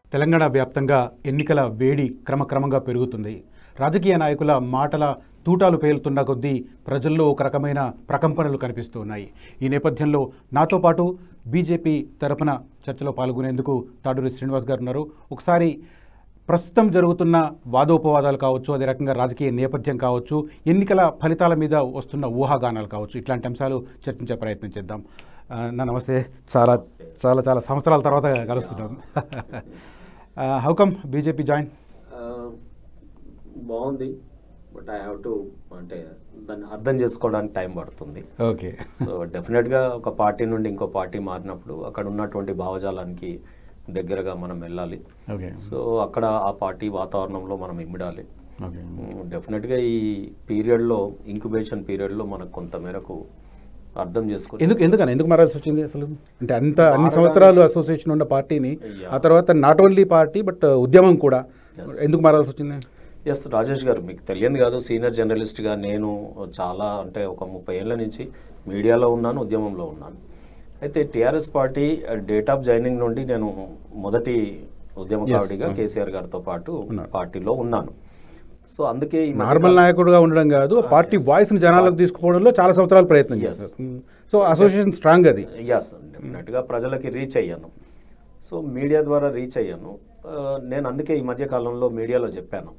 తెలంగాణ వ్యాప్తంగా ఎన్నికల వేడి క్రమక్రమంగా పెరుగుతుంది రాజకీయ నాయకుల మాటల తూటాలు పేలుతున్న కొద్దీ ప్రజల్లో ఒక రకమైన ప్రకంపనలు కనిపిస్తున్నాయి ఈ నేపథ్యంలో నాతో పాటు బీజేపీ తరపున చర్చలో పాల్గొనేందుకు తాడూరి శ్రీనివాస్ గారు ఉన్నారు ఒకసారి ప్రస్తుతం జరుగుతున్న వాదోపవాదాలు కావచ్చు అదే రకంగా రాజకీయ నేపథ్యం కావచ్చు ఎన్నికల ఫలితాల మీద వస్తున్న ఊహాగానాలు కావచ్చు ఇట్లాంటి అంశాలు చర్చించే ప్రయత్నం చేద్దాం ఆ, నా నమస్తే చాలా చాలా చాలా సంవత్సరాల తర్వాత కలుస్తున్నాం హౌ కమ్ బీజేపీ జాయిన్ ఆ, బాగుంది బట్ ఐ హ్యావ్ టు అంటే దాన్ని అర్థం చేసుకోవడానికి టైం పడుతుంది ఓకే సో డెఫినెట్గా ఒక పార్టీ నుండి ఇంకో పార్టీ మారినప్పుడు అక్కడ ఉన్నటువంటి భావజాలానికి దగ్గరగా మనం వెళ్ళాలి ఓకే సో అక్కడ ఆ పార్టీ వాతావరణంలో మనం ఇమిడాలి ఓకే డెఫినెట్గా ఈ పీరియడ్లో ఇంక్యుబేషన్ పీరియడ్లో మనకు కొంత మేరకు అర్థం చేసుకుని ఎందుకు ఎందుకని ఎందుకు మారాల్సి వచ్చింది అసలు అంటే అంత అన్ని సంవత్సరాలు అసోసియేషన్ ఉన్న పార్టీని ఆ తర్వాత నాట్ ఓన్లీ పార్టీ బట్ ఉద్యమం కూడా ఎందుకు మారాల్సి వచ్చింది ఎస్ రాజేష్ గారు మీకు తెలియదు కాదు సీనియర్ జర్నలిస్ట్గా నేను చాలా అంటే ఒక ముప్పై ఏళ్ళ నుంచి మీడియాలో ఉన్నాను ఉద్యమంలో ఉన్నాను అయితే TRS party date of joining నుండి నేను మొదటి ఉద్యమకారుడిగా కేసీఆర్ గారితో పాటు పార్టీలో ఉన్నాను సో అందుకే ఈ మధ్య నార్మల్ నాయకుడుగా ఉండడం కాదు పార్టీ వాయిస్ ని జనాలకు తీసుకుపోవడంలో చాలా సంవత్సరాలు ప్రయత్నం చేస్తారు సో అసోసియేషన్ స్ట్రాంగ్ అది ఎస్ డెఫినెట్గా ప్రజలకి రీచ్ అయ్యాను సో మీడియా ద్వారా రీచ్ అయ్యాను ఆ, నేను అందుకే ఈ మధ్య కాలంలో మీడియాలో చెప్పాను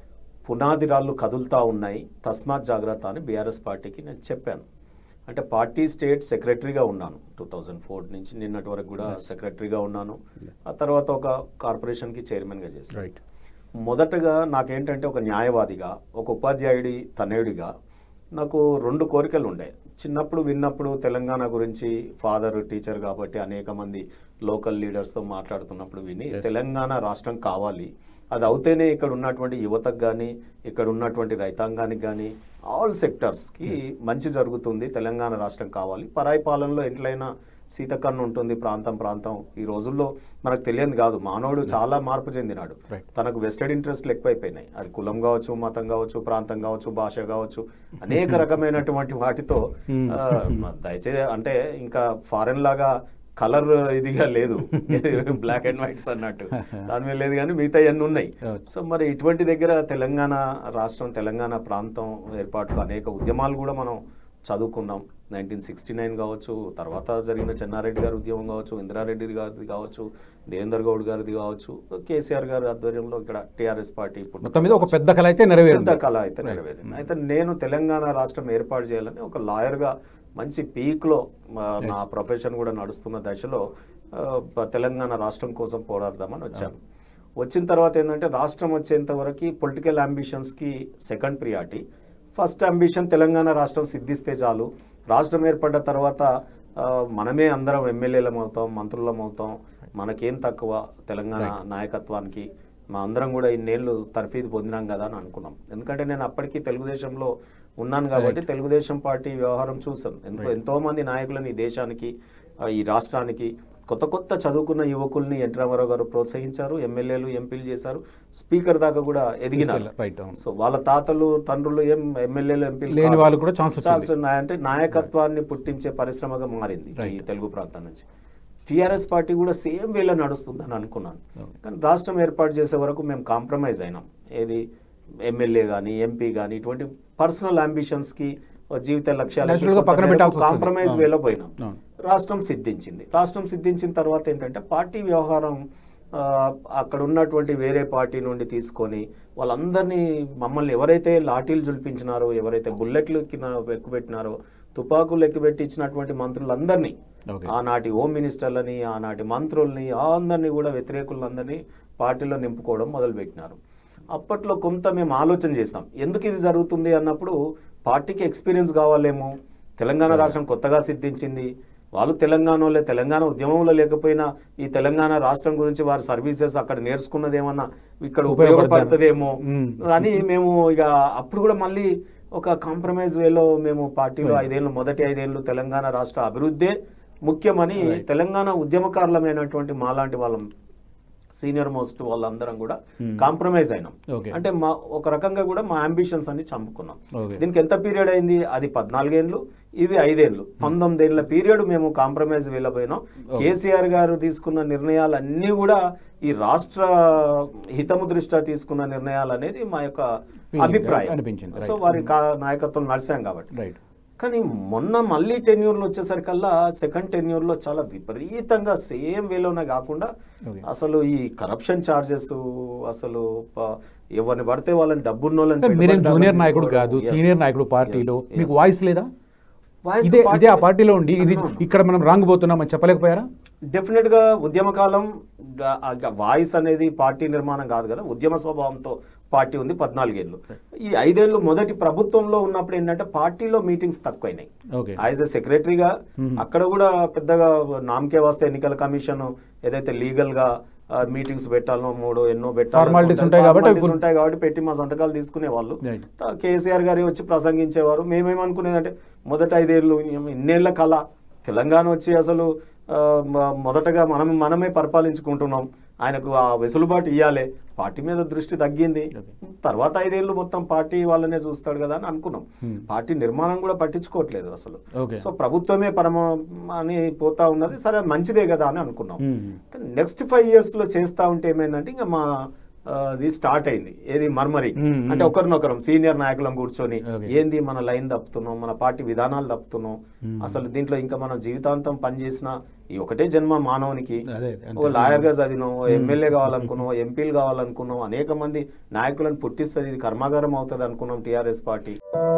పునాది రాళ్ళు కదులుతా ఉన్నాయి తస్మాత్ జాగ్రత్త అని బీఆర్ఎస్ పార్టీకి నేను చెప్పాను అంటే పార్టీ స్టేట్ సెక్రటరీగా ఉన్నాను టూ థౌజండ్ ఫోర్ నుంచి నిన్నటి వరకు కూడా సెక్రటరీగా ఉన్నాను ఆ తర్వాత ఒక కార్పొరేషన్కి చైర్మన్గా చేశాను రైట్ మొదటగా నాకేంటంటే ఒక న్యాయవాదిగా ఒక ఉపాధ్యాయుడి తనయుడిగా నాకు రెండు కోరికలు ఉండే చిన్నప్పుడు విన్నప్పుడు తెలంగాణ గురించి ఫాదర్ టీచర్ కాబట్టి అనేక మంది లోకల్ లీడర్స్తో మాట్లాడుతున్నప్పుడు విని తెలంగాణ రాష్ట్రం కావాలి అది అవుతేనే ఇక్కడ ఉన్నటువంటి యువతకు కానీ ఇక్కడ ఉన్నటువంటి రైతాంగానికి కానీ ఆల్ సెక్టర్స్కి మంచి జరుగుతుంది తెలంగాణ రాష్ట్రం కావాలి పరాయి పాలనలో ఎట్లయినా సీతకన్ను ఉంటుంది ప్రాంతం ప్రాంతం ఈ రోజుల్లో మనకు తెలియదు కాదు మానవుడు చాలా మార్పు చెందినాడు Right. తనకు వెస్టెడ్ ఇంట్రెస్ట్లు ఎక్కువైపోయినాయి అది కులం కావచ్చు మతం కావచ్చు ప్రాంతం కావచ్చు భాష కావచ్చు అనేక రకమైనటువంటి వాటితో ఆ, దయచేసి అంటే ఇంకా ఫారెన్ లాగా కలర్ ఇదిగా లేదు బ్లాక్ అండ్ వైట్స్ అన్నట్టు దాని మీద లేదు కానీ మిగతా అన్నీ ఉన్నాయి Okay. సో మరి ఇటువంటి దగ్గర తెలంగాణ రాష్ట్రం తెలంగాణ ప్రాంతం ఏర్పాటుకు అనేక ఉద్యమాలు కూడా మనం చదువుకున్నాం నైన్టీన్ సిక్స్టీ నైన్ కావచ్చు తర్వాత జరిగిన చెన్నారెడ్డి గారి ఉద్యమం కావచ్చు ఇందిరారెడ్డి గారిది కావచ్చు దేవేందర్ గౌడ్ గారిది కావచ్చు కేసీఆర్ గారి ఆధ్వర్యంలో ఇక్కడ టీఆర్ఎస్ పార్టీ పుట్టుక మొత్తం మీద ఒక పెద్ద కళ అయితే నెరవేరింది పెద్ద కళ అయితే నెరవేరింది అయితే నేను తెలంగాణ రాష్ట్రం ఏర్పాటు చేయాలని ఒక లాయర్గా మంచి పీక్లో నా ప్రొఫెషన్ కూడా నడుస్తున్న దశలో ఆ, ప- తెలంగాణ రాష్ట్రం కోసం పోరాడదామని వచ్చాను వచ్చిన తర్వాత ఏంటంటే రాష్ట్రం వచ్చేంత వరకు పొలిటికల్ అంబిషన్స్కి second priority first ambition Telangana రాష్ట్రం సిద్ధిస్తే చాలు రాష్ట్రం ఏర్పడ్డ తర్వాత ఆ, మనమే అందరం ఎమ్మెల్యేలం అవుతాం మంత్రులం అవుతాం మనకేం తక్కువ తెలంగాణ నాయకత్వానికి మా అందరం కూడా ఇన్నేళ్ళు తర్ఫీదు పొందినాం కదా అని అనుకున్నాం ఎందుకంటే నేను అప్పటికి తెలుగుదేశంలో ఉన్నాను కాబట్టి తెలుగుదేశం పార్టీ వ్యవహారం చూసాను ఎంతో ఎంతో మంది నాయకులను ఈ దేశానికి ఆ, ఈ రాష్ట్రానికి కొత్త కొత్త చదువుకున్న యువకుల్ని ఎన్ రామారావు గారు ప్రోత్సహించారు ఎమ్మెల్యేలు ఎంపీలు చేశారు స్పీకర్ దాకా కూడా ఎదిగినారు రైట్ అవును సో వాళ్ళ తాతలు తండ్రులు ఏం ఎమ్మెల్యేలు ఎంపీలు లేని కాదు. వాళ్ళు కూడా ఛాన్స్ వచ్చింది ఛాన్స్ ఉన్నాయి. అంటే నాయకత్వాన్ని పుట్టించే పరిశ్రమగా మారింది ఈ తెలుగు ప్రాంతం నుంచి టీఆర్ఎస్ పార్టీ కూడా సేమ్ వేలో నడుస్తుందని అనుకున్నాను కానీ రాష్ట్రం ఏర్పాటు చేసే వరకు మేము కాంప్రమైజ్ అయినాం ఏది ఎమ్మెల్యే కానీ ఎంపీ కానీ ఇటువంటి పర్సనల్ అంబిషన్స్కి జీవిత Natural గా పక్కన పెట్టాల్సి వస్తుంది. కాంప్రమైజ్ అవును. వేలో పోయినాం అవును. రాష్ట్రం సిద్ధించింది రాష్ట్రం సిద్ధించిన తర్వాత ఏంటంటే పార్టీ వ్యవహారం ఆ, అక్కడ ఉన్నటువంటి వేరే పార్టీ నుండి తీసుకొని వాళ్ళందరినీ మమ్మల్ని ఎవరైతే లాఠీలు జుల్పించినారో ఎవరైతే బుల్లెట్లు ఎక్కిన ఎక్కుపెట్టినారో తుపాకులు ఎక్కుపెట్టి ఇచ్చినటువంటి మంత్రులందరినీ Okay. ఆనాటి హోమ్ మినిస్టర్లని ఆనాటి మంత్రుల్ని అందరినీ కూడా వ్యతిరేకులందరినీ పార్టీలో నింపుకోవడం మొదలుపెట్టినారు అప్పట్లో కొంత మేము ఆలోచన చేసాం ఎందుకు ఇది జరుగుతుంది అన్నప్పుడు పార్టీకి ఎక్స్పీరియన్స్ కావాలేమో తెలంగాణ రాష్ట్రం కొత్తగా సిద్ధించింది వాళ్ళు తెలంగాణలో తెలంగాణ ఉద్యమంలో లేకపోయినా ఈ తెలంగాణ రాష్ట్రం గురించి వారి సర్వీసెస్ అక్కడ నేర్చుకున్నది ఏమన్నా ఇక్కడ ఉపయోగపడుతుందేమో మ్మ్. అని మేము ఇక అప్పుడు కూడా మళ్ళీ ఒక కాంప్రమైజ్ వేలో మేము పార్టీలో ఐదేళ్ళు మొదటి ఐదేళ్ళు తెలంగాణ రాష్ట్ర అభివృద్ధే ముఖ్యమని తెలంగాణ ఉద్యమకారులమైనటువంటి మాలాంటి వాళ్ళం సీనియర్ మోస్ట్ వాళ్ళందరం కూడా కాంప్రమైజ్ అయినాం ఓకే అంటే మా ఒక రకంగా కూడా మా అంబిషన్స్ అన్ని చంపుకున్నాం ఓకే దీనికి ఎంత పీరియడ్ అయింది అది పద్నాలుగేళ్ళు ఇవి ఐదేళ్ళు పంతొమ్మిదేళ్ల పీరియడ్ మేము కాంప్రమైజ్ వెళ్ళబోయినాం కేసీఆర్ గారు తీసుకున్న నిర్ణయాలు అన్నీ కూడా ఈ రాష్ట్ర హితము దృష్ట్యా తీసుకున్న నిర్ణయాలు అనేది మా యొక్క Feeling అభిప్రాయం అనిపించింది, సో వారి కా- నాయకత్వం నడిచాం కాబట్టి రైట్ కానీ మొన్న మళ్ళీ టెన్యూర్లు వచ్చేసరికల్లా సెకండ్ టెన్యూర్లో చాలా విపరీతంగా సేమ్ వేలోనే కాకుండా ఓకే అసలు ఈ కరప్షన్ చార్జెస్ అసలు ప- ఎవరిని పడితే వాళ్ళని డబ్బున్న వాళ్ళని మీరేం పెట్టుబడిదారులను జూనియర్ నాయకుడు తీసుకోవడం. కాదు Yes. సీనియర్ నాయకుడు పార్టీలో Yes, మీకు yes. వాయిస్ లేదా Voice ఇదే party- ఇదే ఆ పార్టీలో ఉండి ఇది అవును. ఇక్కడ మనం రాంగ్ పోతున్నామని చెప్పలేకపోయారా డెఫినెట్ గా ఉద్యమ కాలం గా- ఆ గ- వాయిస్ అనేది పార్టీ నిర్మాణం కాదు కదా ఉద్యమ స్వభావంతో పార్టీ ఉంది పద్నాలుగేళ్ళు ఈ ఐదేళ్ళు మొదటి ప్రభుత్వంలో ఉన్నప్పుడు ఏంటంటే పార్టీలో మీటింగ్స్ తక్కువైనాయి ఓకే యాజ్ ఎ సెక్రటరీగా అక్కడ కూడా పెద్దగా నామకే వాస్తే ఎన్నికల కమిషన్ ఏదైతే లీగల్ గా మీటింగ్స్ పెట్టాలనో మూడు ఎన్నో పెట్టాలో Formalities ఉంటాయి. ఉంటాయి కాబట్టి అవి Formalities ఉంటాయి కాబట్టి పెట్టి మా సంతకాలు తీసుకునే వాళ్ళు Right. కేసీఆర్ గారి వచ్చి ప్రసంగించేవారు మేమేమనుకునేదంటే మొదట ఐదేళ్ళు ఇన్నేళ్ల కళ తెలంగాణ వచ్చి అసలు ఆ, మ- మొదటగా మనం మనమే పరిపాలించుకుంటున్నాం ఆయనకు ఆ వెసులుబాటు ఇవ్వాలి పార్టీ మీద దృష్టి తగ్గింది తర్వాత ఐదేళ్ళు మొత్తం పార్టీ వాళ్ళనే చూస్తాడు కదా అని అనుకున్నాం Hmm. పార్టీ నిర్మాణం కూడా పట్టించుకోవట్లేదు అసలు ఓకే సో ప్రభుత్వమే పరమ అని పోతా ఉన్నది సరే మంచిదే కదా అని అనుకున్నాం మ్మ్. నెక్స్ట్ ఫైవ్ ఇయర్స్ లో చేస్తా ఉంటే ఏమైందంటే ఇంకా మా ఆ, అది స్టార్ట్ అయింది ఏది మర్మరి మ్మ్. అంటే ఒకరినొకరం సీనియర్ నాయకులం కూర్చొని Okay. ఏంది మన లైన్ తప్పుతున్నాం మన పార్టీ విధానాలు తప్పుతున్నాం మ్మ్. అసలు దీంట్లో ఇంకా మనం జీవితాంతం పనిచేసిన ఈ ఒకటే జన్మ మానవునికి అదే అంతే. ఓ లాయర్ గా చదివినాం ఓ ఎమ్మెల్యే కావాలనుకున్నాం ఓ ఎంపీలు కావాలనుకున్నాం అనేక మంది నాయకులను పుట్టిస్తుంది ఇది కర్మాగారం అవుతుంది అనుకున్నాం టిఆర్ఎస్ పార్టీ